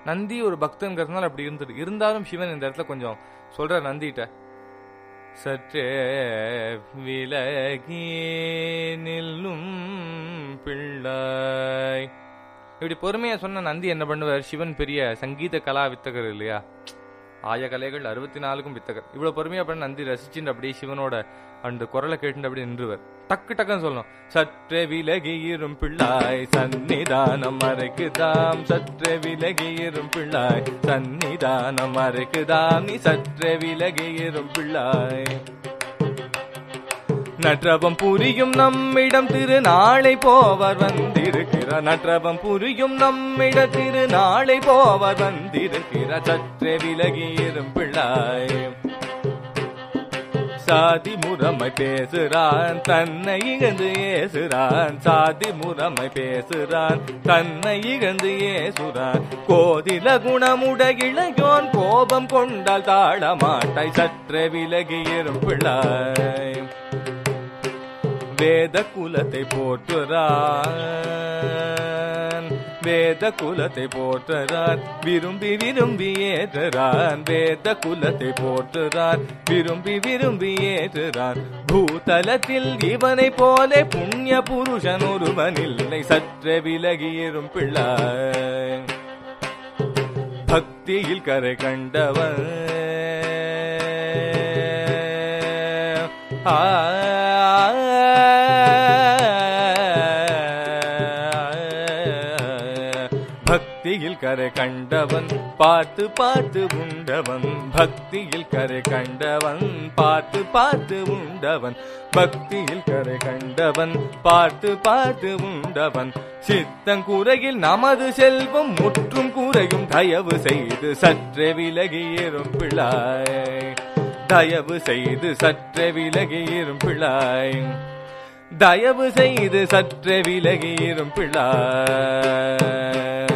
நந்தி ஒரு பக்தங்கிறதுனால அப்படி இருந்தது இருந்தாலும் சிவன் இந்த இடத்துல கொஞ்சம் சொல்ற நந்திட்ட சற்றே விலகி நில்லும் பிள்ளாய் இப்படி பொறுமையா சொன்ன நந்தி என்ன பண்ணுவார் சிவன் பெரிய சங்கீத கலா வித்தகர் இல்லையா ஆய கலைகள் அறுபத்தி நாலுக்கும் வித்தகர் இவ்வளவு பொறுமையா பண்ண நந்தி ரசிச்சுட்டு அப்படியே சிவனோட அந்த குரலை கேட்டு அப்படியே நின்றுவர் டக்கு டக்குன்னு சொல்லணும் சற்றே விலகி இரும் பிள்ளாய் சந்நிதானம் மறைக்குதாம் சற்றே விலகி இரும் பிள்ளாய் சந்நிதானம் மறைக்குதாம் நீ சற்றே விலகி இரும் பிள்ளாய் நற்றபம் புரியும் நம்மிடம் திருநாளை போவர் வந்திருக்கிறார் நற்றபம் புரியும் நம்மிடம் திருநாளை போவர் வந்திருக்கிறார் சற்றே விலகி இரும் பிள்ளாய் சாதி முறைமை பேசுறான் தன்னை இகழ்ந்து ஏசுறான் சாதி முறைமை பேசுறான் தன்னை இகழ்ந்து ஏசுறான் கோதில குணமுடைய இளையோன் கோபம் கொண்டால் தாழமாட்டாய் சற்றே விலகி இரும் பிள்ளாய் வேத குலத்தை போற்றுறான் வேத குலத்தை போற்றுறான் விரும்பி விரும்பி ஏற்றுறான் வேத குலத்தை போற்றுறான் விரும்பி விரும்பி ஏற்றுறான் பூதலத்தில் இவனை போல புண்ணிய புருஷன் ஒருவன் இல்லை சற்றே விலகியிரும் பிள்ளாய் பக்தியில் கரை கண்டவன் ஆ பக்தியில் கரை கண்டவன் பார்த்து பார்த்து உண்டவன் பக்தியில் கரை கண்டவன் பார்த்து பார்த்து உண்டவன் பக்தியில் கரை கண்டவன் பார்த்து பார்த்து உண்டவன் சித்தங்குறையில் நமது செல்வம் முற்றும் கூறையும் தயவு செய்து சற்றே விலகியிரும் பிள்ளாய் தயவு செய்து சற்றே விலகியிரும் பிள்ளாய் தயவு செய்து சற்றே விலகியிரும் பிள்ளாய்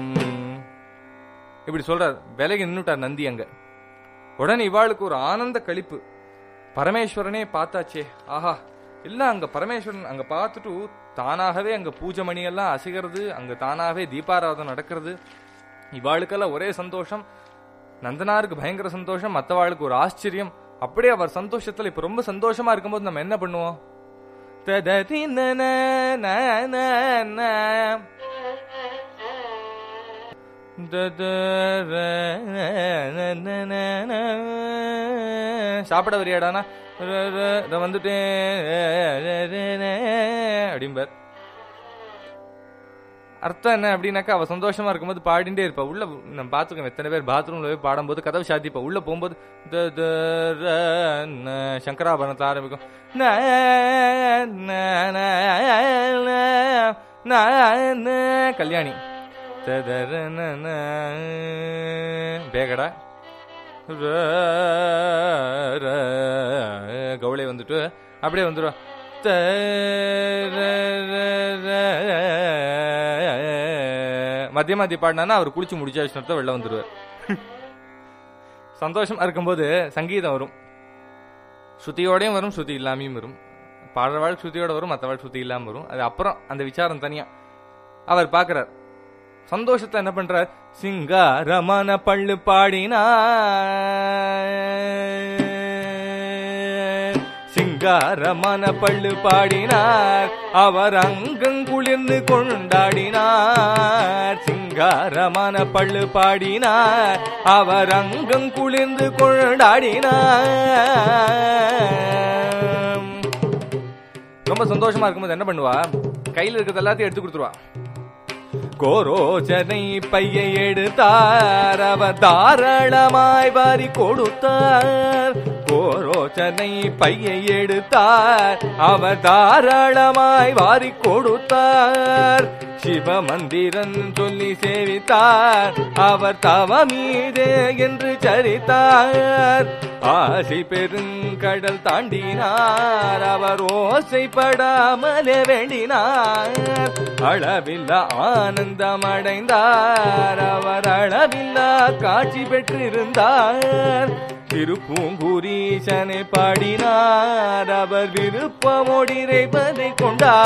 இப்படி சொல்றார் விலகி நின்னுட்டார் நந்தி அங்க உடனே இவாளுக்கு ஒரு ஆனந்த கழிப்பு பரமேஸ்வரனே பார்த்தாச்சே ஆஹா இல்ல அங்க பரமேஸ்வரன் அங்க பார்த்துட்டு தானாகவே அங்க பூஜை மணி எல்லாம் அசைகிறது அங்க தானாகவே தீபாராதனை நடக்கிறது இவாளுக்கெல்லாம் ஒரே சந்தோஷம் நந்தனாருக்கு பயங்கர சந்தோஷம் மத்தவாளுக்கு ஒரு ஆச்சரியம் அப்படியே அவர் சந்தோஷத்துல இப்ப ரொம்ப சந்தோஷமா இருக்கும்போது நம்ம என்ன பண்ணுவோம் தததி நன ந ந ந. ததர ந ந ந ந. சாப்பிட வரியாடானா ர, ர, இதோ வந்துட்டேன் ர, ர, ர, அப்படிம்பார் அர்த்தம் என்ன அப்படின்னாக்கா அவ சந்தோஷமா இருக்கும்போது பாடிண்டே இருப்பா உள்ள நம்ம பாத்துக்கோம் எத்தனை பேர் பாத்ரூம்ல போய் பாடும்போது கதவு சாத்திப்பா உள்ள போகும்போது த, த, ர, ந, சங்கராபரணத்தை ஆரம்பிக்கும் ந, ந, ந, ந, ந, ந, கல்யாணி த, த, ர, ந, ந, பேகடா ர, ர, கவுளை வந்துட்டு அப்படியே வந்துடும் த, ர, ர, ர, மத்திய மத்திய பாடினா அவர் குளிச்சு முடிச்சாச்சுன்னு வெளில வந்துடுவார் சந்தோஷமா இருக்கும்போது சங்கீதம் வரும் ஸ்ருதியோடையும் வரும் ஸ்ருதி இல்லாமையும் வரும் பாடுறவாள் ஸ்ருதியோட வரும் மற்றவாள் ஸ்ருதி இல்லாம வரும் அது அப்புறம் அந்த விசாரம் தனியா அவர் பார்க்கிறார் சந்தோஷத்தை என்ன பண்றார் சிங்காரமான பள்ளு பாடினா சிங்காரமான பள்ளு பாடினார் அவர் அங்கங்குளிர்ந்து கொண்டாடினார் சிங்காரமான பள்ளு பாடினார் அவர் அங்கங்குளிர்ந்து கொண்டாடினார் ரொம்ப சந்தோஷமா இருக்கும்போது என்ன பண்ணுவா கையில இருக்கிறது எல்லாத்தையும் எடுத்து கொடுத்துருவா கோரோச்சனை பையை எடுத்தார் அவர் தாராளமாய் வாரி கொடுத்தார் கோரோச்சனை பையை எடுத்தார் அவர் தாராளமாய் வாரி கொடுத்தார் சிவ மந்திரன் சொல்லி சேவித்தார் அவர் தவமீதே என்று சரித்தார் ஆசி பெருங்கடல் தாண்டினார் அவர் ஓசைப்படாமலே வேண்டினார் அளவில்லா ஆனந்தம் அடைந்தார் அவர் அளவில்லா காட்சி பெற்றிருந்தார் திருப்பூங்குரீசனை பாடினார் அவர் விருப்பமோடி இறைவனை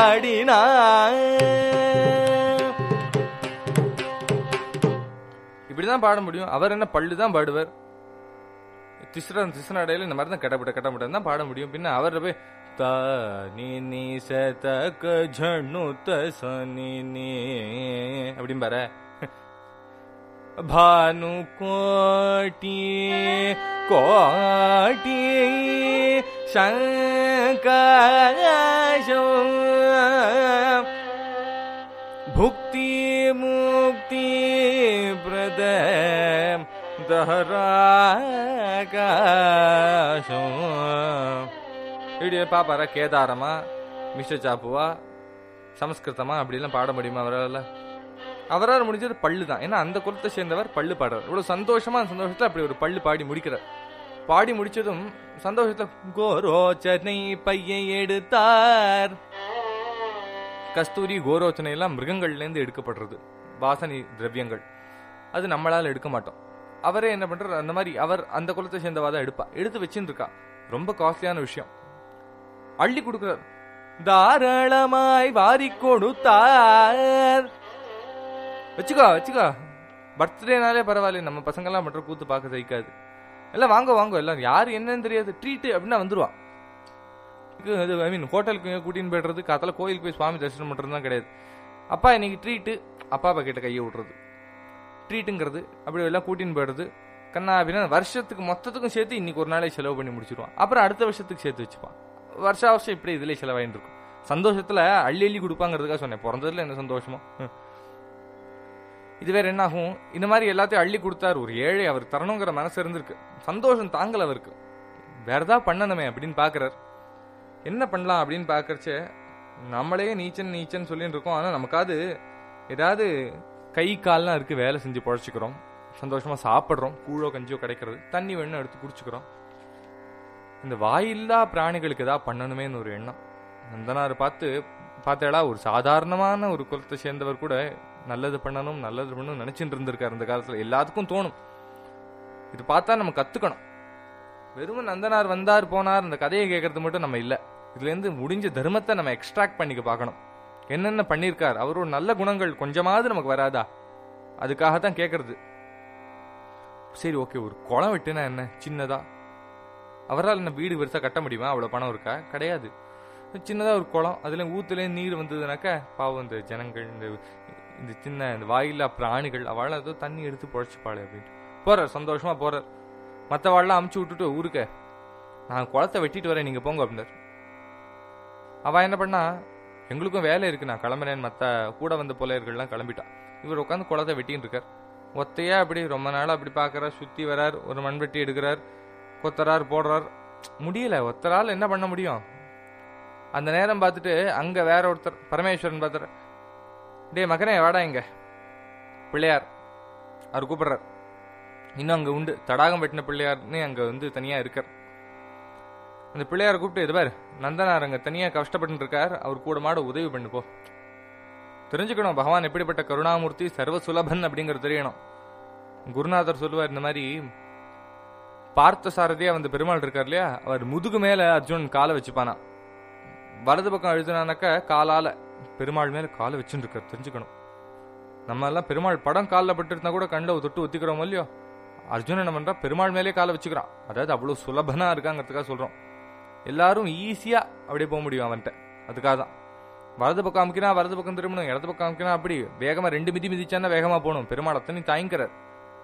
கொண்டாடினார் இப்படிதான் பாட முடியும் அவர் என்ன பள்ளு தான் பாடுவார் திஸ்ர திஸ்ரடையில இந்த மாதிரி தான் கடப்பட கடப்பட தான் பாட முடியும் பின்ன அவர் போய் த நீ நீ ச த க ஜனு த ச நீ நீ அப்படின்னு பாரு भानु कोटि कोटि शङ्करशो भुक्ति मुक्ति प्रद दहराकाशो இப்படி பாப்பாரா கேதாரமா மிஸ்டர் சாப்புவா சமஸ்கிருதமா அப்படிலாம் பாட முடியுமா அவரால் அவரால் முடிஞ்சது பல்லு தான் ஏன்னா அந்த குலத்தை சேர்ந்தவர் பல்லு பாடுறார் இவ்வளவு சந்தோஷமா அந்த சந்தோஷத்துல அப்படி ஒரு பல்லு பாடி முடிக்கிறார் பாடி முடிச்சதும் சந்தோஷத்துல கோரோச்சனை பையை எடுத்தார் கஸ்தூரி கோரோச்சனை எல்லாம் மிருகங்கள்ல இருந்து எடுக்கப்படுறது வாசனை திரவியங்கள் அது நம்மளால எடுக்க மாட்டோம் அவரே என்ன பண்றாரு அந்த மாதிரி அவர் அந்த குலத்தை சேர்ந்தவா தான் எடுப்பா எடுத்து வச்சுட்டு இருக்கா ரொம்ப காஸ்ட்லியான விஷயம் அள்ளி கொடுக்கிறார் தாராளமாய் வாரி கொடுத்தார் வச்சுக்கோ வச்சுக்கோ பர்த்டேனாலே பரவாயில்ல நம்ம பசங்கெல்லாம் பண்ற கூத்து பார்க்க சகிக்காது எல்லாம் வாங்க வாங்க எல்லாம் யாரு என்னன்னு தெரியாது ட்ரீட் அப்படின்னா வந்துருவான் ஐ மீன் ஹோட்டலுக்கு கூட்டின்னு போய்டுறது காத்தால கோயிலுக்கு போய் சுவாமி தரிசனம் பண்றதுலாம் கிடையாது அப்பா இன்னைக்கு ட்ரீட்டு அப்பா அப்பா கிட்ட கையை விட்றது ட்ரீட்டுங்கிறது அப்படி எல்லாம் கூட்டின்னு போயிடுறது கண்ணா அப்படின்னா வருஷத்துக்கு மொத்தத்துக்கும் சேர்த்து இன்னைக்கு ஒரு நாளே செலவு பண்ணி முடிச்சிருவான் அப்புறம் அடுத்த வருஷத்துக்கு சேர்த்து வச்சுப்பான் வருஷா வருஷம் இப்படி இதுலேயே செலவாயின்னு இருக்கும் சந்தோஷத்துல அள்ளி அள்ளி கொடுப்பாங்கிறதுக்காக சொன்னேன் பிறந்ததுல என்ன சந்தோஷமோ ம். இது வேற என்ன ஆகும் இந்த மாதிரி எல்லாத்தையும் அள்ளி கொடுத்தாரு ஒரு ஏழை அவர் தரணுங்கிற மனசு இருந்திருக்கு சந்தோஷம் தாங்கல அவருக்கு வேற ஏதாவது பண்ணணுமே அப்படின்னு பாக்குறாரு என்ன பண்ணலாம் அப்படின்னு பாக்கறச்சே நம்மளே நீச்சன் நீச்சன் சொல்லிட்டு இருக்கோம் ஆனா நமக்காவது ஏதாவது கை கால்லாம் இருக்கு வேலை செஞ்சு பொழைச்சிக்கிறோம் சந்தோஷமா சாப்பிட்றோம் கூழோ கஞ்சியோ கிடைக்கிறது தண்ணி வேணும் எடுத்து குடிச்சுக்கிறோம் இந்த வாயில்லா பிராணிகளுக்கு ஏதாவது பண்ணணுமேன்னு ஒரு எண்ணம் நந்தனார் பார்த்து பார்த்தேடா ஒரு சாதாரணமான ஒரு குலத்தை சேர்ந்தவர் கூட நல்லது பண்ணணும் நல்லது பண்ணணும் நினைச்சிட்டு இருந்திருக்காரு இந்த காலத்துல எல்லாத்துக்கும் தோணும் இது பார்த்தா நம்ம கத்துக்கணும் வெறும் நந்தனார் வந்தார் போனார் இந்த கதையை கேட்கறது மட்டும் நம்ம இல்ல இதுல இருந்து முடிஞ்ச தர்மத்தை நம்ம எக்ஸ்ட்ராக்ட் பண்ணிக்க பார்க்கணும் என்னென்ன பண்ணியிருக்கார் அவரோட நல்ல குணங்கள் கொஞ்சமாவது நமக்கு வராதா அதுக்காக தான் கேட்கறது சரி ஓகே ஒரு குளம் வெட்டுனா என்ன சின்னதா அவரால் என்ன வீடு பெருசா கட்ட முடியுமா அவ்வளவு பணம் இருக்கா கிடையாது சின்னதா ஒரு குளம் அதுல ஊத்துல நீர் வந்ததுனாக்க பாவம் இந்த ஜனங்கள் இந்த இந்த சின்ன இந்த வாயில்லா பிராணிகள் அவளால் ஏதோ தண்ணி எடுத்து பொழைச்சிப்பாளு அப்படின்னு போறார் சந்தோஷமா போறார் மற்றவாள்லாம் அமுச்சு விட்டுட்டு ஊருக்க நான் குளத்தை வெட்டிட்டு வரேன் நீங்க போங்க அப்படின்னார் அவ என்ன பண்ணா எங்களுக்கும் வேலை இருக்கு நான் கிளம்புறேன் மற்ற கூட வந்த புலையர்கள்லாம் கிளம்பிட்டா இவர் உட்காந்து குளத்தை வெட்டின்னு இருக்கார் ஒத்தையா அப்படி ரொம்ப நாள் அப்படி பார்க்கறார் சுத்தி வரார் ஒரு மண்வெட்டி எடுக்கிறார் கொத்தறார் போடுறார் முடியல ஒத்தரால் என்ன பண்ண முடியும் அந்த நேரம் பார்த்துட்டு அங்க வேற ஒருத்தர் பரமேஸ்வரன் பார்த்தார் டேய் மகனே வாடா இங்க பிள்ளையார் அவர் கூப்பிடுறார் இன்னும் அங்க உண்டு தடாகம் வெட்டின பிள்ளையார்னு அங்க வந்து தனியா இருக்கார் அந்த பிள்ளையார் கூப்பிட்டு இது பாரு நந்தனார் அங்க தனியா கஷ்டப்பட்டு இருக்கார் அவர் கூட மாட உதவி பண்ணு போ தெரிஞ்சுக்கணும் பகவான் எப்படிப்பட்ட கருணாமூர்த்தி சர்வ சுலபன் அப்படிங்கிறது தெரியணும் குருநாதர் சொல்லுவார் இந்த மாதிரி பார்த்த சாரதியா வந்து பெருமாள் இருக்கார் இல்லையா அவர் முதுகு மேல அர்ஜுனன் காலை வச்சுப்பானா வலது பக்கம் அழுத்தினானாக்க காலால பெருமாள் மேல காலை வச்சுட்டு இருக்கார் தெரிஞ்சுக்கணும் நம்ம எல்லாம் பெருமாள் படம் காலில் பட்டு இருந்தா கூட கண்ணில் தொட்டு ஒத்திக்கிறோம் இல்லையோ அர்ஜுனன் என்ன பண்றா பெருமாள் மேலே காலை வச்சுக்கிறான் அதாவது அவ்வளவு சுலபனா இருக்காங்கிறதுக்காக சொல்றோம் எல்லாரும் ஈஸியா அப்படியே போக முடியும் அவன்கிட்ட அதுக்காக தான் வலது பக்கம் அமுக்கினா வலது பக்கம் திரும்பணும் இடது பக்கம் அமுக்கினா அப்படி வேகமா ரெண்டு மிதி மிதிச்சானா வேகமா போகணும் பெருமாள் அத்தனை தாங்கிக்கிறார்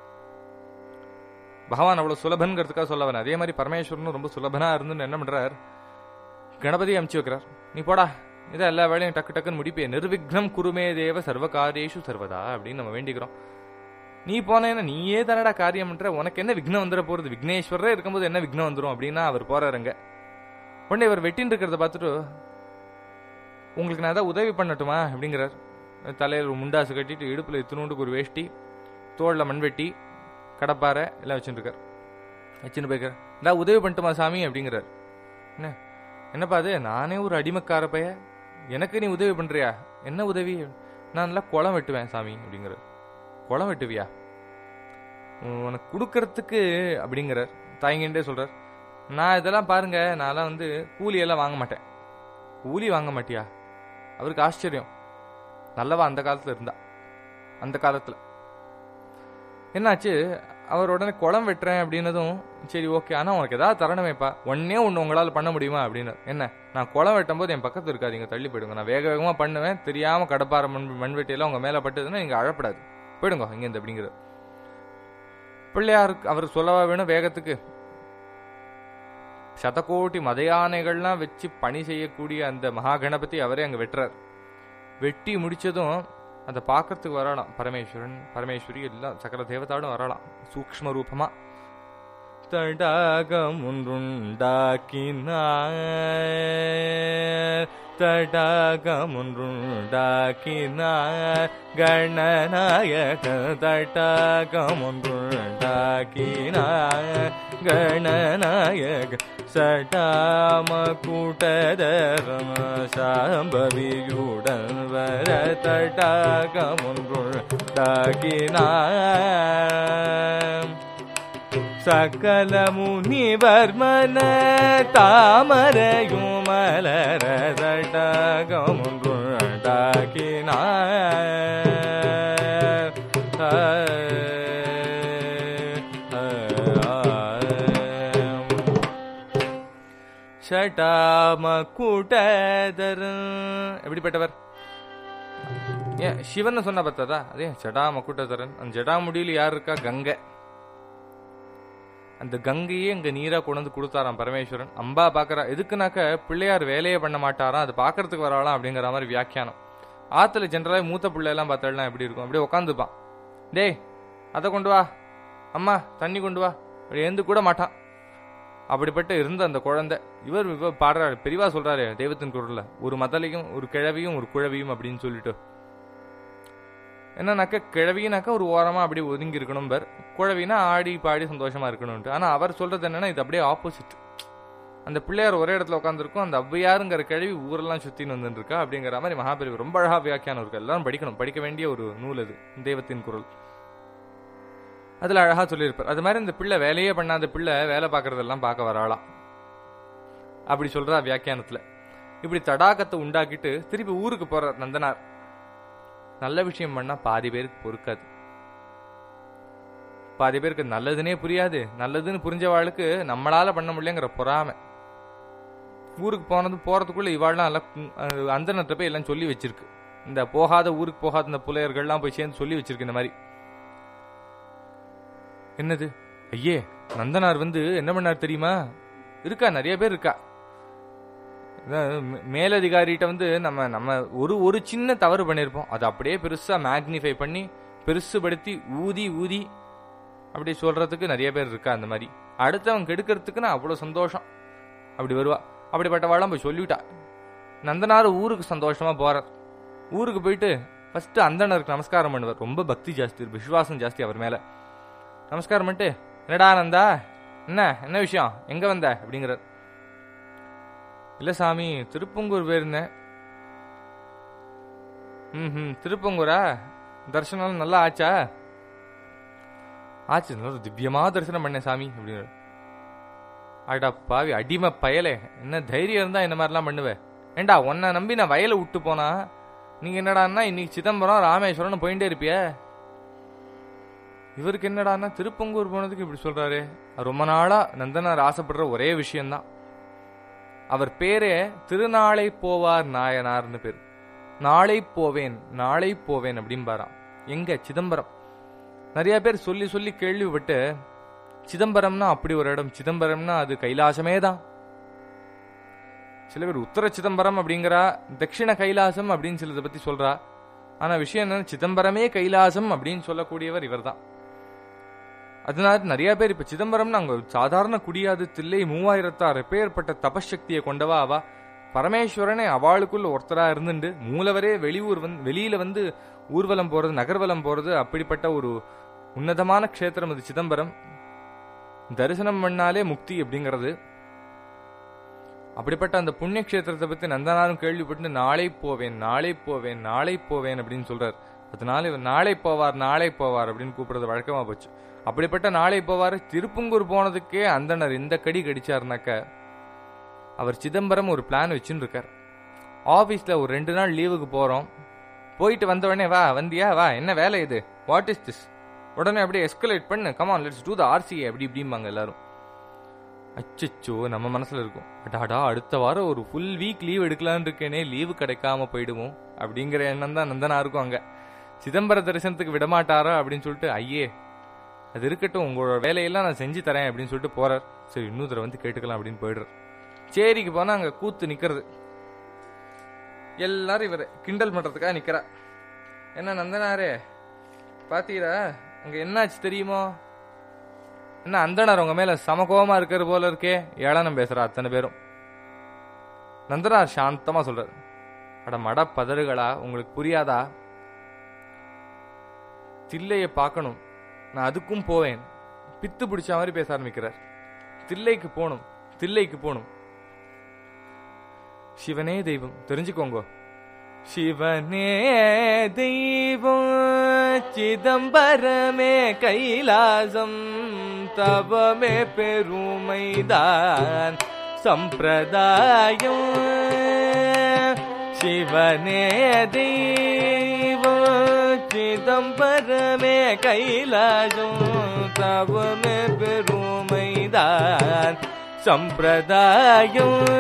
பகவான் அவ்வளவு சுலபன்கிறதுக்காக சொல்ல வரேன் அதே மாதிரி பரமேஸ்வரனும் ரொம்ப சுலபனா இருந்து என்ன பண்றார் கணபதி அமுச்சு வைக்கிறார் நீ போடா இதை எல்லா வேலையும் டக்கு டக்குன்னு முடிப்பே நிர்விக்னம் குருமே தேவ சர்வகாரியேஷு சர்வதா அப்படின்னு நம்ம வேண்டிக்கிறோம் நீ போனேன்னா நீயே தானடா காரியம் பண்ற உனக்கு என்ன விக்னம் வந்துட போறது விக்னேஸ்வரரே இருக்கும்போது என்ன விக்னம் வந்துடும் அப்படின்னா அவர் போறாருங்க உடனே இவர் வெட்டின்னு இருக்கிறத பார்த்துட்டு உங்களுக்கு நான் ஏதாவது உதவி பண்ணட்டுமா அப்படிங்கிறார் தலையில் ஒரு முண்டாசு கட்டிட்டு இடுப்புல இத்தினூண்டுக்கு ஒரு வேஷ்டி தோளில் மண்வெட்டி கடப்பாரை எல்லாம் வச்சுட்டு இருக்கார் வச்சுட்டு போய்க்கார் நான் உதவி பண்ணட்டுமா சாமி அப்படிங்கிறார் என்ன என்னப்பா அது நானே ஒரு அடிமைக்கார பைய எனக்கு நீ உதவி பண்றியா என்ன உதவி நான் நல்லா குளம் வெட்டுவேன் சாமி அப்படிங்கிறார் குளம் வெட்டுவியா உனக்கு கொடுக்கறதுக்கு அப்படிங்கிறார் தாய்கின்றே சொல்றார் நான் இதெல்லாம் பாருங்க நான்லாம் வந்து கூலி எல்லாம் வாங்க மாட்டேன் கூலி வாங்க மாட்டியா அவருக்கு ஆச்சரியம் நல்லவா அந்த காலத்துல இருந்தா அந்த காலத்துல என்னாச்சு அவர் உடனே குளம் வெட்டுறேன் அப்படின்னதும் சரி ஓகே ஆனால் உனக்கு ஏதாவது தரணுமேப்பா ஒன்னே ஒன்று உங்களால் பண்ண முடியுமா அப்படின்னு என்ன நான் குளம் வெட்டும் போது என் பக்கத்து இருக்காதீங்க தள்ளி போயிடுங்க நான் வேக வேகமாக பண்ணுவேன் தெரியாமல் கடப்பார மண் மண்வெட்டியெல்லாம் உங்கள் மேலே பட்டதுன்னா நீங்கள் அழப்படாது போயிடுங்க இங்கேருந்து அப்படிங்கிறது பிள்ளையாருக்கு அவர் சொல்லவா வேணும் வேகத்துக்கு சதகோட்டி மதையானைகள்லாம் வச்சு பணி செய்யக்கூடிய அந்த மகா கணபதி அவரே அங்கே வெட்டுறார் வெட்டி முடிச்சதும் அதை பார்க்கறதுக்கு வரலாம் பரமேஸ்வரன் பரமேஸ்வரி எல்லாம் சகல தேவதாடும் வரலாம் சூக்ஷ்ம ரூபமா தடாகம் ஒன்றுண்டாக்கினார் தடாகம் ஒன்றுண்டாக்கினார் கணநாயக தடாகம் ஒன்றுண்டாக்கினார் கணநாயக சட்டாம கூட்டதரம சாம்பவியுடன் வர தடாகம் ஒன்றுண்டாக்கினார் சகல முனிவர்மன தாமரையும் மலர தடகம் ஒன்றுண்டாக்கினார் ஷட்டாம கூட்டதரன் எப்படிப்பட்டவர் ஏன் சிவன் சொன்ன பார்த்ததா அதே ஜடாம கூட்டதரன் அந்த ஜடாமுடியில் யார் இருக்கா கங்கை அந்த கங்கையே இங்க நீரா கொண்டு வந்து கொடுத்தாராம் பரமேஸ்வரன் அம்பா பாக்குறா எதுக்குனாக்க பிள்ளையார் வேலையே பண்ண மாட்டாராம் அது பாக்குறதுக்கு வரலாம் அப்படிங்கிற மாதிரி வியாக்கியானம் ஆத்துல ஜென்ரலாக மூத்த பிள்ளை எல்லாம் பார்த்தாலாம் எப்படி இருக்கும் அப்படியே உட்காந்துப்பான் டேய் அதை கொண்டு வா அம்மா தண்ணி கொண்டு வா அப்படி எழுந்து கூட மாட்டான் அப்படிப்பட்ட இருந்த அந்த குழந்தை இவர் இவர் பாடுறாரு பெரியவா சொல்றாரு தெய்வத்தின் குரல்ல ஒரு மதலையும் ஒரு கிழவியும் ஒரு குழவியும் அப்படின்னு சொல்லிட்டு என்னன்னாக்க கிழவினாக்கா ஒரு ஓரமா அப்படியே ஒதுங்கி இருக்கணும் பர் குழவினா ஆடி பாடி சந்தோஷமா இருக்கணும்ட்டு ஆனா அவர் சொல்றது என்னன்னா இது அப்படியே ஆப்போசிட் அந்த பிள்ளையார் ஒரே இடத்துல உட்காந்துருக்கும் அந்த ஔவையாருங்கிற கிழவி ஊரெல்லாம் சுத்தின்னு வந்துட்டு இருக்கா அப்படிங்கிற மாதிரி மகாபெரிவு ரொம்ப அழகா வியாக்கியானம் இருக்கு எல்லாரும் படிக்கணும் படிக்க வேண்டிய ஒரு நூல் அது தெய்வத்தின் குரல் அதுல அழகா சொல்லியிருப்பார் அது மாதிரி இந்த பிள்ளை வேலையே பண்ணாத பிள்ளை வேலை பார்க்கறதெல்லாம் பார்க்க வராளாம் அப்படி சொல்றா வியாக்கியானத்துல இப்படி தடாகத்தை உண்டாக்கிட்டு திருப்பி ஊருக்கு போறார் நந்தனார் நல்ல விஷயம் பண்ணா பாதி பேருக்கு பொறுக்காது பாதி பேருக்கு நல்லதுன்னே புரியாது நல்லதுன்னு புரிஞ்சவாளுக்கு நம்மளால பண்ண முடியலங்கிற பொறாமை ஊருக்கு போனது போறதுக்குள்ள இவாள்லாம் எல்லாம் அந்தனத்தை போய் எல்லாம் சொல்லி வச்சிருக்கு இந்த போகாத ஊருக்கு போகாத இந்த புலையர்கள்லாம் போய் சேர்ந்து சொல்லி வச்சிருக்கு இந்த மாதிரி என்னது ஐயே நந்தனார் வந்து என்ன பண்ணார் தெரியுமா இருக்கா நிறைய பேர் இருக்கா மேலதிகாரிகிட்ட வந்து நம்ம நம்ம ஒரு ஒரு சின்ன தவறு பண்ணியிருப்போம் அதை அப்படியே பெருசா மேக்னிஃபை பண்ணி பெருசுபடுத்தி ஊதி ஊதி அப்படி சொல்றதுக்கு நிறைய பேர் இருக்கா அந்த மாதிரி அடுத்தவன் கெடுக்கிறதுக்குன்னு அவ்வளோ சந்தோஷம் அப்படி வருவா அப்படிப்பட்டவாளாம் போய் சொல்லிவிட்டா நந்தனார் ஊருக்கு சந்தோஷமா போறார் ஊருக்கு போயிட்டு ஃபர்ஸ்ட் அந்தனருக்கு நமஸ்காரம் பண்ணுவார் ரொம்ப பக்தி ஜாஸ்தி விசுவாசம் ஜாஸ்தி அவர் மேல நமஸ்காரம் பண்ணிட்டு என்னடா நந்தா என்ன என்ன விஷயம் எங்க வந்த அப்படிங்கிறார் இல்ல சாமி திருப்பங்கூர் போயிருந்தேன் ம் ம் திருப்பங்கூரா தரிசனம் நல்லா ஆச்சா ஆச்சு நல்ல திவ்யமா தரிசனம் பண்ணேன் சாமி அப்படின்னு அடா பாவி அடிமை பயலே என்ன தைரியம் இருந்தா இந்த மாதிரிலாம் பண்ணுவேன் ஏண்டா உன்னை நம்பி நான் வயலை விட்டு போனா நீங்க என்னடான்னா இன்னைக்கு சிதம்பரம் ராமேஸ்வரம்னு போயிட்டே இருப்பிய இவருக்கு என்னடான்னா திருப்பங்கூர் போனதுக்கு இப்படி சொல்றாரு ரொம்ப நாளா நந்தனார் ஆசைப்படுற ஒரே விஷயம்தான் அவர் பேரே திருநாளை போவார் நாயனார்னு பேர் நாளை போவேன் நாளை போவேன் அப்படிம்பாராம் எங்க சிதம்பரம் நிறைய பேர் சொல்லி சொல்லி கேள்விப்பட்டு சிதம்பரம்னா அப்படி ஒரு இடம் சிதம்பரம்னா அது கைலாசமே தான் சில பேர் உத்தர சிதம்பரம் அப்படிங்கிறா தட்சிண கைலாசம் அப்படின்னு சிலதை பத்தி சொல்றா ஆனா விஷயம் என்ன சிதம்பரமே கைலாசம் அப்படின்னு சொல்லக்கூடியவர் இவர் தான் அதனால நிறைய பேர் இப்ப சிதம்பரம்னு அங்க சாதாரண குடியாது தில்லை மூவாயிரத்தாறு பேர்பட்ட தபசக்தியை கொண்டவா அவா பரமேஸ்வரனே அவளுக்குள்ள ஒருத்தரா இருந்துட்டு மூலவரே வெளியூர் வந்து வெளியில வந்து ஊர்வலம் போறது நகர்வலம் போறது அப்படிப்பட்ட ஒரு உன்னதமான க்ஷேத்திரம் அது சிதம்பரம் தரிசனம் பண்ணாலே முக்தி அப்படிங்கிறது அப்படிப்பட்ட அந்த புண்ணிய கஷேத்திரத்தை பத்தி நந்தனாரும் கேள்விப்பட்டு நாளை போவேன் நாளை போவேன் நாளை போவேன் அப்படின்னு சொல்றார் அதனால இவர் நாளை போவார் நாளை போவார் அப்படின்னு கூப்பிடுறது வழக்கமா போச்சு அப்படிப்பட்ட நாளை போவார் திருப்பங்கூர் போனதுக்கே அந்தனர் இந்த கடி கடிச்சாருனாக்க அவர் சிதம்பரம் ஒரு பிளான் வச்சுன்னு இருக்கார் ஆபீஸ்ல ஒரு ரெண்டு நாள் லீவுக்கு போறோம் போயிட்டு வந்த உடனே வா வந்தியா வா என்ன வேலை இது வாட் இஸ் திஸ் உடனே அப்படியே எஸ்கலேட் பண்ணு come on let's to the RCA அப்படி இப்படிம்பாங்க எல்லாரும் அச்சச்சோ நம்ம மனசுல இருக்கும் அடாடா அடுத்த வாரம் ஒரு ஃபுல் வீக் லீவ் எடுக்கலான்னு இருக்கேனே லீவு கிடைக்காம போயிடுவோம் அப்படிங்கிற எண்ணம் தான் நந்தனா இருக்கும் அங்க சிதம்பர தரிசனத்துக்கு விடமாட்டாரா அப்படின்னு சொல்லிட்டு ஐயே அது இருக்கட்டும் உங்களோட வேலையெல்லாம் நான் செஞ்சு தரேன் அப்படின்னு சொல்லிட்டு போறார் சரி இன்னொரு தடவை வந்து கேட்டுக்கலாம் அப்படின்னு போயிடுறார் சேரிக்கு போனா அங்க கூத்து நிக்கிறது எல்லாரும் இவர் கிண்டல் பண்றதுக்காக நிக்கிறா என்ன நந்தனாரே பாத்தீரா அங்க என்னாச்சு தெரியுமோ என்ன அந்தனர் உங்க மேல சமகோபமா இருக்கிற போல இருக்கே ஏளனம் பேசுறா அத்தனை பேரும் நந்தனார் சாந்தமா சொல்றாரு அட மட பதறுகளா உங்களுக்கு புரியாதா தில்லைய பார்க்கணும் நான் அதுக்கும் போவேன் பித்து பிடிச்ச மாதிரி பேச ஆரம்பிக்கிறார் தில்லைக்கு போகணும் தில்லைக்கு போகணும் சிவனே தெய்வம் தெரிஞ்சுக்கோங்க சிவனே தெய்வம் சிதம்பரமே கைலாசம் தவமே பெருமைதான் சம்பிரதாயம் சிவனே தெய்வம் சிதம்பரமே கைலாசம் தவமே பெருமைதான் சம்பிரதாயம்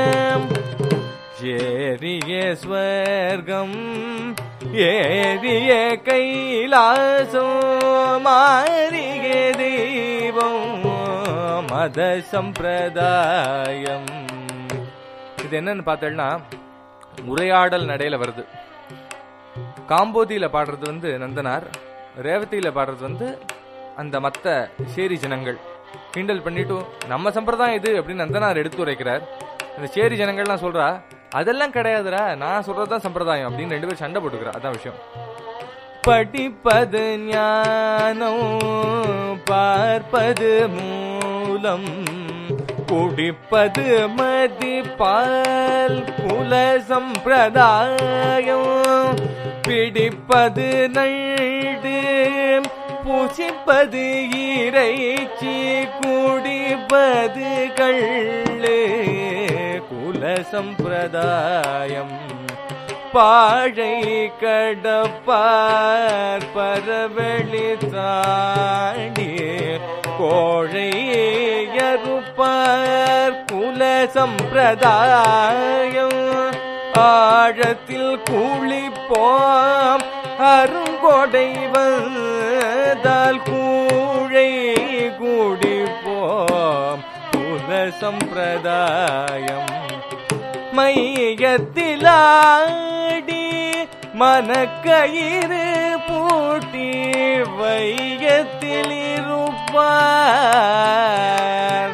ஏறிய ஸ்வர்க்கம் ஏறிய கைலாசம் மாறிய தெய்வம் மத சம்பிரதாயம் இது என்னன்னு பார்த்தேன்னா உரையாடல் நடையில வருது காம்போதியில பாடுறது வந்து நந்தனார் ரேவதியில பாடுறது வந்து அந்த மத்த சேரி ஜனங்கள் கிண்டல் பண்ணிட்டு நம்ம சம்பிரதாயம் இது அப்படின்னு நந்தனார் எடுத்து உரைக்கிறார் அந்த சேரி ஜனங்கள்லாம் சொல்றா அதெல்லாம் கிடையாதுடா நான் சொல்றதுதான் சம்பிரதாயம் அப்படின்னு ரெண்டு பேரும் சண்டை போட்டுக்கிறா அதான் விஷயம் படிப்பது ஞானம் பார்ப்பது மூலம் குடிப்பது மதிப்பால் குல சம்பிரதாயம் பிடிப்பது நைடு பூசிப்பது இறைச்சி குடிப்பது கள்ளு குல சம்பிரதாயம் பாழை கடப்பார் பரவெளி தாண்டி கோழை அறுப்பார் குல சம்பிரதாயம் ஆழத்தில் குளிப்போம் அருங்கொடை வந்தால் கூழை கூடிப்போம் குல சம்பிரதாயம் மையத்திலாடி மனக்கயிறு பூட்டி வையத்தில் இருப்பார்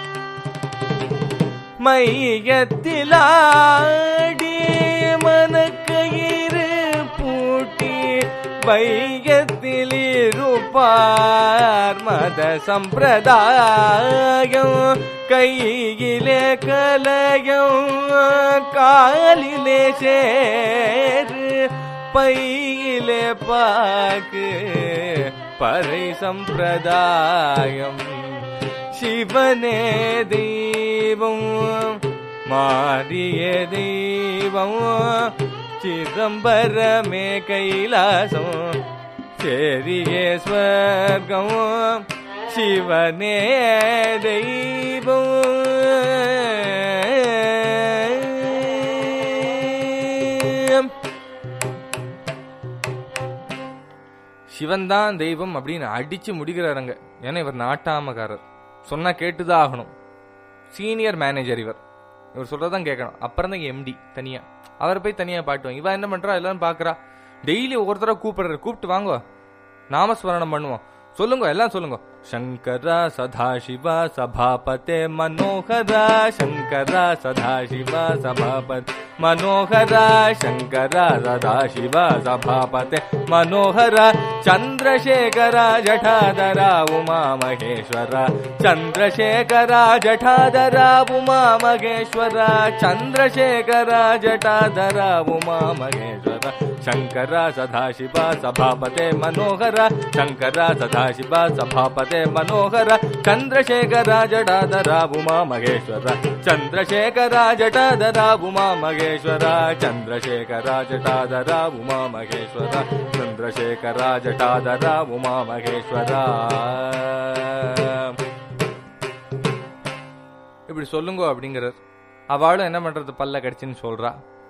மையத்திலாடி மனக்கயிறு பூட்டி வையத்தில் இருப்பார் மத சம்பிரதாயம் கையிலே கலயம் காலிலே சேரு பையிலே பாக்கு பறை சம்பிரதாயம் சிவனே தெய்வம் மாறிய தெய்வம் சிதம்பரமே கைலாசம் சேரியே ஸ்வர்க்கம் சிவனே தெய்வம் சிவன் தான் தெய்வம் அப்படின்னு அடிச்சு முடிக்கிறாருங்க ஏன்னா இவர் நாட்டாமக்காரர் சொன்னா கேட்டுதான் ஆகணும் சீனியர் மேனேஜர் இவர் இவர் சொல்றதான் கேட்கணும் அப்புறம் தான் எம்டி தனியா அவரை போய் தனியா பாட்டுவோம் இவன் என்ன பண்றா எல்லாரும் பாக்குறா டெய்லி ஒவ்வொருத்தரா கூப்பிடுறாரு கூப்பிட்டு வாங்க நாமஸ்மரணம் பண்ணுவோம் சொல்லுங்க எல்லாம் சொல்லுங்க சங்கரா சதாசிவா சபாபதே மனோகரா சங்கரா சதாசிவா சபாபத் மனோகரா சங்கரா சதாசிவா சபாபதே மனோகரா சந்திரசேகரா ஜடாதரா உமா மகேஸ்வரா சந்திரசேகரா ஜடாதரா உமா மகேஸ்வரா சந்திரசேகரா ஜடாதரா உமா மகேஸ்வரா ಶಂಕರ ಸದಾಶಿವ ಸಭಾಪತೆ ಮನೋಹರ ಶಂಕರ ಸದಾ ಸದಾಶಿವ ಸಭಾಪತೆ ಮನೋಹರ ಚಂದ್ರಶೇಖರ ಜಟಾಧರ ಉಮಾ ಮಹೇಶ್ವರ ಚಂದ್ರಶೇಖರ ಜಟಾಧರ ಉಮಾ ಮಹೇಶ್ವರ ಚಂದ್ರಶೇಖರ ಜಟಾಧರ ಉಮಾ ಮಹೇಶ್ವರ ಚಂದ್ರಶೇಖರ ಜಟಾಧರ ಉಮಾ ಮಹೇಶ್ವರ இப்படி சொல்லுங்க அப்படிங்கிறார் அவளும் என்ன பண்றது பல்ல கடிச்சுன்னு சொல்றா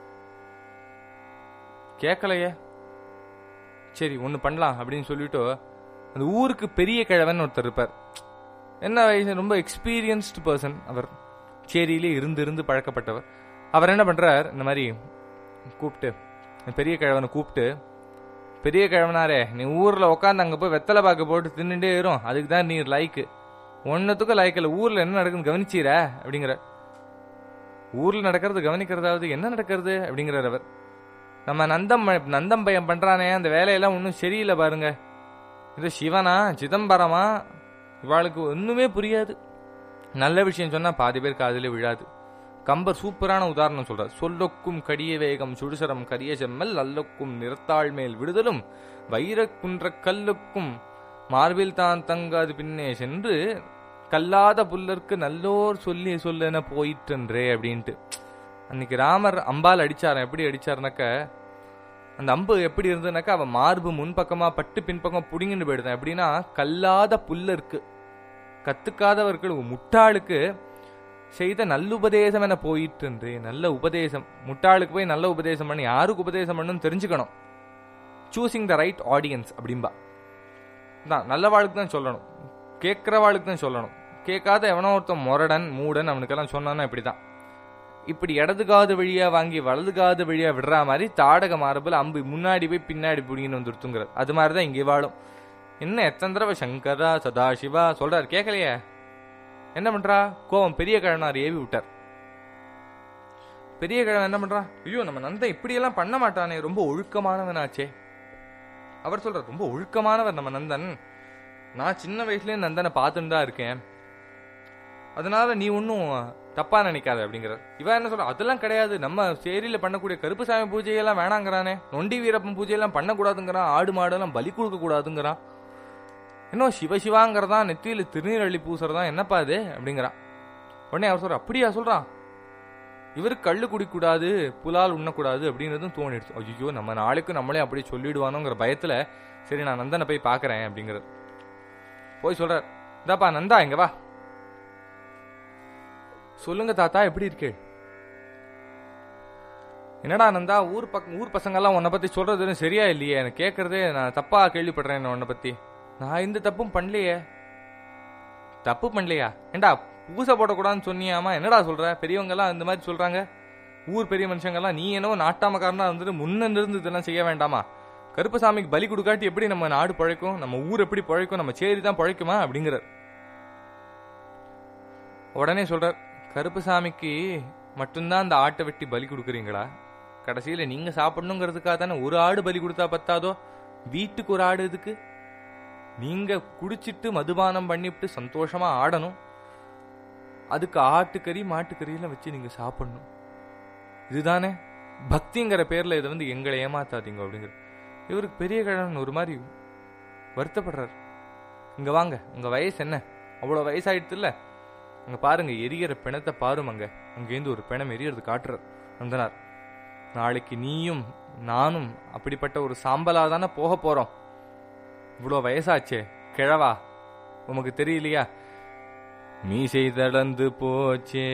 கேட்கலையே சரி ஒன்று பண்ணலாம் அப்படின்னு சொல்லிட்டு அந்த ஊருக்கு பெரிய கிழவன் ஒருத்தர் இருப்பார் என்ன வயசு ரொம்ப எக்ஸ்பீரியன்ஸ்டு பர்சன் அவர் சேரியிலே இருந்து இருந்து பழக்கப்பட்டவர் அவர் என்ன பண்றார் இந்த மாதிரி கூப்பிட்டு இந்த பெரிய கிழவனை கூப்பிட்டு பெரிய கிழவனாரே நீ ஊர்ல உட்காந்து அங்க போய் வெத்தலை பாக்கு போட்டு தின்னுட்டே இரும் அதுக்கு தான் நீ லைக்கு ஒன்னத்துக்கும் லைக் இல்லை ஊர்ல என்ன நடக்குதுன்னு கவனிச்சீர அப்படிங்கிற ஊர்ல நடக்கிறது கவனிக்கிறதாவது என்ன நடக்கிறது அப்படிங்கிறார் அவர் நம்ம நந்தம் நந்தம் பையன் பண்றானே அந்த வேலையெல்லாம் ஒன்றும் சரியில்லை பாருங்க இது சிவனா சிதம்பரமா இவாளுக்கு ஒண்ணுமே புரியாது நல்ல விஷயம் சொன்னா பாதி பேர் காதிலே விழாது கம்பர் சூப்பரான உதாரணம் சொல்றார் சொல்லொக்கும் கடிய வேகம் சுடுசரம் கரிய செம்மல் அல்லொக்கும் நிறத்தாள் மேல் விடுதலும் வைரக் குன்ற கல்லுக்கும் மார்பில் தான் தங்காது பின்னே சென்று கல்லாத புல்லருக்கு நல்லோர் சொல்லி சொல்லென போயிற்றன்றே அப்படின்ட்டு அன்னைக்கு ராமர் அம்பால் அடிச்சாராம் எப்படி அடிச்சாருனாக்க அந்த அம்பு எப்படி இருந்ததுனாக்கா அவன் மார்பு முன்பக்கமா பட்டு பின்பக்கம் புடிங்கிட்டு போயிடுதான் எப்படின்னா கல்லாத புல்லருக்கு கத்துக்காதவர்கள் முட்டாளுக்கு செய்த நல்லுபதேசம் என போயிட்டு நல்ல உபதேசம் முட்டாளுக்கு போய் நல்ல உபதேசம் பண்ணி யாருக்கு உபதேசம் பண்ணணும் தெரிஞ்சுக்கணும் சூசிங் த ரைட் ஆடியன்ஸ் அப்படிம்பா தான் நல்ல வாழ்க்கை தான் சொல்லணும் கேட்குற வாழ்க்கை தான் சொல்லணும் கேட்காத எவனோ ஒருத்தன் முரடன் மூடன் அவனுக்கெல்லாம் சொன்னான்னா இப்படிதான் இப்படி இடது காது வழியா வாங்கி வலது காது வழியா விடுற மாதிரி தாடக மார்பில் அம்பு முன்னாடி போய் பின்னாடி பிடிங்கின்னு வந்துருத்துங்கிறது அது மாதிரி தான் இங்கே வாழும் என்ன எத்தனை தடவை சங்கரா சதாசிவா சொல்றாரு கேட்கலையே என்ன பண்றா கோவம் பெரிய கிழவனார் ஏவி விட்டார் பெரிய கிழவன் என்ன பண்றா ஐயோ நம்ம நந்தன் இப்படியெல்லாம் பண்ண மாட்டானே ரொம்ப ஒழுக்கமானவனாச்சே அவர் சொல்றார் ரொம்ப ஒழுக்கமானவர் நம்ம நந்தன் நான் சின்ன வயசுலயே நந்தனை பார்த்துட்டு தான் இருக்கேன் அதனால நீ ஒன்றும் தப்பா நினைக்காத அப்படிங்கிறார் இவன் என்ன சொல்ற அதெல்லாம் கிடையாது நம்ம சேரியில பண்ணக்கூடிய கருப்புசாமி பூஜையெல்லாம் வேணாங்கிறானே நொண்டி வீரப்பன் பூஜையெல்லாம் பண்ணக்கூடாதுங்கிறான் ஆடு மாடெல்லாம் பலி கொடுக்க கூடாதுங்கிறான் இன்னும் சிவசிவாங்கிறதா நெத்தியில திருநீர் அள்ளி பூசுறதா என்னப்பா அது அப்படிங்கிறான் உடனே அவர் சொல்ற அப்படியா சொல்றான் இவருக்கு கள்ளு குடிக்கூடாது புலால் உண்ணக்கூடாது அப்படின்றதும் தோணிடுச்சு ஐயோ நம்ம நாளைக்கு நம்மளே அப்படியே சொல்லிடுவானோங்கிற பயத்துல சரி நான் நந்தனை போய் பார்க்கறேன் அப்படிங்கிறது போய் சொல்றார் இந்தாப்பா நந்தா இங்க வா சொல்லுங்க தாத்தா எப்படி இருக்கு என்னடா நந்தா ஊர் பக்கம் ஊர் பசங்கெல்லாம் உன்னை பத்தி சொல்றது எதுவும் சரியா இல்லையே எனக்கு கேட்கறதே நான் தப்பா கேள்விப்படுறேன் உன்னை பத்தி நான் இந்த தப்பும் பண்ணலையே தப்பு பண்ணலையா ஏண்டா பூசை போடக்கூடாதுன்னு சொன்னியாமா என்னடா சொல்ற பெரியவங்க எல்லாம் இந்த மாதிரி சொல்றாங்க ஊர் பெரிய மனுஷங்க எல்லாம் நீ என்னவோ நாட்டாமக்காரனா இருந்துட்டு முன்ன இருந்து இதெல்லாம் செய்ய வேண்டாமா கருப்பசாமிக்கு பலி கொடுக்காட்டி எப்படி நம்ம நாடு பழைக்கும் நம்ம ஊர் எப்படி பழைக்கும் நம்ம சேரி தான் பழைக்குமா அப்படிங்கிறார் உடனே சொல்றார் கருப்பசாமிக்கு மட்டும்தான் அந்த ஆட்டை வெட்டி பலி கொடுக்குறீங்களா கடைசியில நீங்க சாப்பிடணுங்கிறதுக்காக தானே ஒரு ஆடு பலி கொடுத்தா பத்தாதோ வீட்டுக்கு ஒரு ஆடு இதுக்கு நீங்க குடிச்சிட்டு மதுபானம் பண்ணிவிட்டு சந்தோஷமா ஆடணும் அதுக்கு ஆட்டுக்கறி மாட்டுக்கறியெல்லாம் வச்சு நீங்க சாப்பிடணும் இதுதானே பக்திங்கிற பேர்ல இதை வந்து எங்களை ஏமாத்தாதீங்க அப்படிங்கிற இவருக்கு பெரிய கிழவன் ஒரு மாதிரி வருத்தப்படுறார் இங்க வாங்க உங்க வயசு என்ன அவ்வளவு வயசாயிடுது இல்ல அங்க பாருங்க எரியற பிணத்தை பாரும் அங்க அங்கேருந்து ஒரு பிணம் எரியறது காட்டுறார் அந்தனார் நாளைக்கு நீயும் நானும் அப்படிப்பட்ட ஒரு சாம்பலா தானே போக போறோம் இவ்வளோ வயசாச்சே கிழவா உமக்கு தெரியலையா மீசை தளர்ந்து போச்சே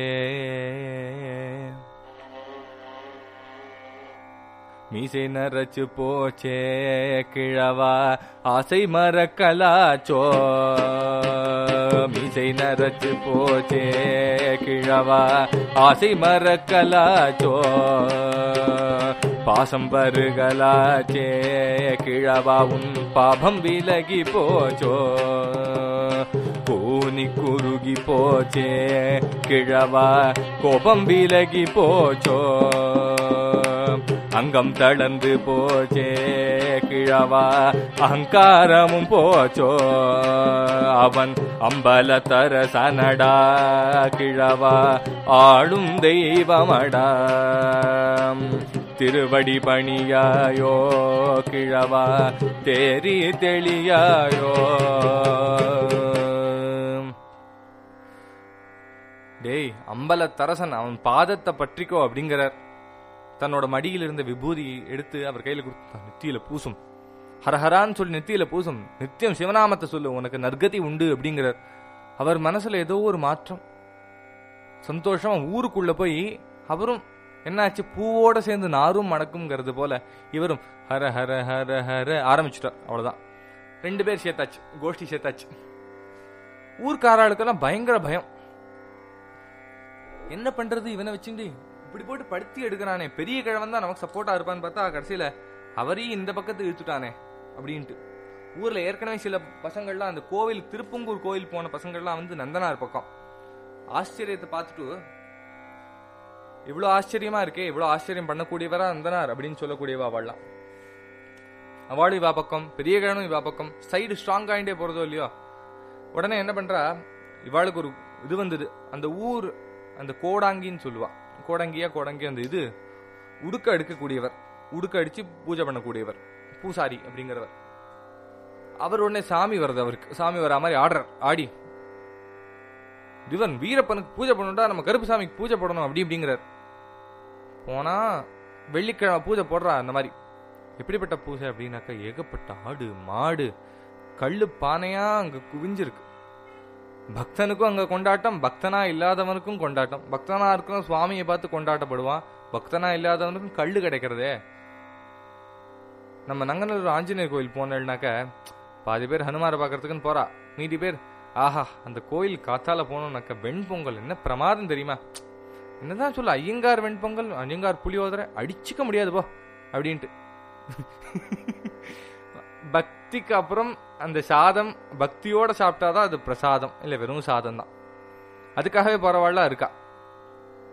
மீசை நரைச்சு போச்சே கிழவா ஆசை மறக்கலாச்சோ மீசை நரைச்சு போச்சே கிழவா ஆசை மறக்கலாச்சோ பாசம் வருகலாச்சே கிழவா உன் பாபம் விலகி போச்சோ கூனி குறுகி போச்சே கிழவா கோபம் விலகி போச்சோ அங்கம் தளர்ந்து போச்சே கிழவா அகங்காரமும் போச்சோ அவன் அம்பல தரசனடா கிழவா ஆளும் தெய்வமடா திருவடி பணியாயோ கிழவா தேரி தெளியாயோ டேய் அம்பலத்தரசன் அவன் பாதத்தை பற்றிக்கோ அப்படிங்கிறார் தன்னோட மடியில் இருந்த விபூதி எடுத்து அவர் கையில கொடுத்து நெத்தியில பூசும் ஹரஹரான்னு சொல்லி நெத்தியில பூசும் நித்தியம் சிவநாமத்தை சொல்லு உனக்கு நற்கதி உண்டு அப்படிங்கிறார் அவர் மனசுல ஏதோ ஒரு மாற்றம் சந்தோஷமா ஊருக்குள்ள போய் அவரும் என்னாச்சு பூவோட சேர்ந்து நாரும் மணக்கும்ங்கிறது போல இவரும் ஹர ஹர ஹர ஹர ஆரம்பிச்சுட்டார் அவ்வளவுதான் ரெண்டு பேர் சேர்த்தாச்சு கோஷ்டி சேர்த்தாச்சு ஊர்க்காராளுக்கெல்லாம் பயங்கர பயம் என்ன பண்றது இவனை வச்சுட்டு இப்படி போட்டு படுத்தி எடுக்கிறானே பெரிய கிழவன் தான் நமக்கு சப்போர்ட்டா இருப்பான்னு பார்த்தா கடைசியில அவரையும் இந்த பக்கத்து இழுத்துட்டானே அப்படின்ட்டு ஊர்ல ஏற்கனவே சில பசங்கள்லாம் அந்த கோவில் திருப்பங்கூர் கோவில் போன பசங்கள்லாம் வந்து நந்தனார் பக்கம் ஆச்சரியத்தை பார்த்துட்டு இவ்வளவு ஆச்சரியமா இருக்கே இவ்வளவு ஆச்சரியம் பண்ணக்கூடியவரா நந்தனார் அப்படின்னு சொல்லக்கூடியவா அவள்லாம் அவளும் இவா பக்கம் பெரிய கிழனும் இவா பக்கம் சைடு ஸ்ட்ராங் ஆயிண்டே போறதோ இல்லையோ உடனே என்ன பண்றா இவாளுக்கு ஒரு இது வந்தது அந்த ஊர் அந்த கோடாங்கின்னு சொல்லுவா கோடங்கியா கோடங்கி அந்த இது உடுக்க எடுக்கக்கூடியவர் உடுக்க அடிச்சு பூஜை பண்ணக்கூடியவர் பூசாரி அப்படிங்கிறவர் அவர் உடனே சாமி வருது அவருக்கு சாமி வரா மாதிரி ஆடுறார் ஆடி திவன் வீரப்பனுக்கு பூஜை பண்ணணும்டா நம்ம கருப்பு சாமிக்கு பூஜை போடணும் அப்படி அப்படிங்கிறார் போனா வெள்ளிக்கிழமை பூஜை போடுறா அந்த மாதிரி எப்படிப்பட்ட பூஜை அப்படின்னாக்கா ஏகப்பட்ட ஆடு மாடு கல்லு பானையா அங்க குவிஞ்சிருக்கு பக்தனுக்கும் அங்க கொண்டாட்டம் பக்தனா இல்லாதவனுக்கும் கொண்டாட்டம் பக்தனா இருக்கும் சுவாமியை பார்த்து கொண்டாட்டப்படுவான் பக்தனா இல்லாதவனுக்கும் கல்லு கிடைக்கிறதே நம்ம நங்கநல்லூர் ஆஞ்சநேயர் கோயில் போனேன்னாக்க பாதி பேர் ஹனுமாரை பார்க்கறதுக்குன்னு போறா மீதி பேர் ஆஹா அந்த கோயில் காத்தால போனோம்னாக்க வெண்பொங்கல் என்ன பிரமாதம் தெரியுமா என்னதான் சொல்ல ஐயங்கார் வெண்பொங்கல் ஐயங்கார் புளியோதரை அடிச்சுக்க முடியாது போ அப்படின்ட்டு பக்திக்கு அப்புறம் அந்த சாதம் பக்தியோட சாப்பிட்டாதான் அது பிரசாதம் இல்ல வெறும் சாதம் தான் அதுக்காகவே பரவாயில்ல இருக்கா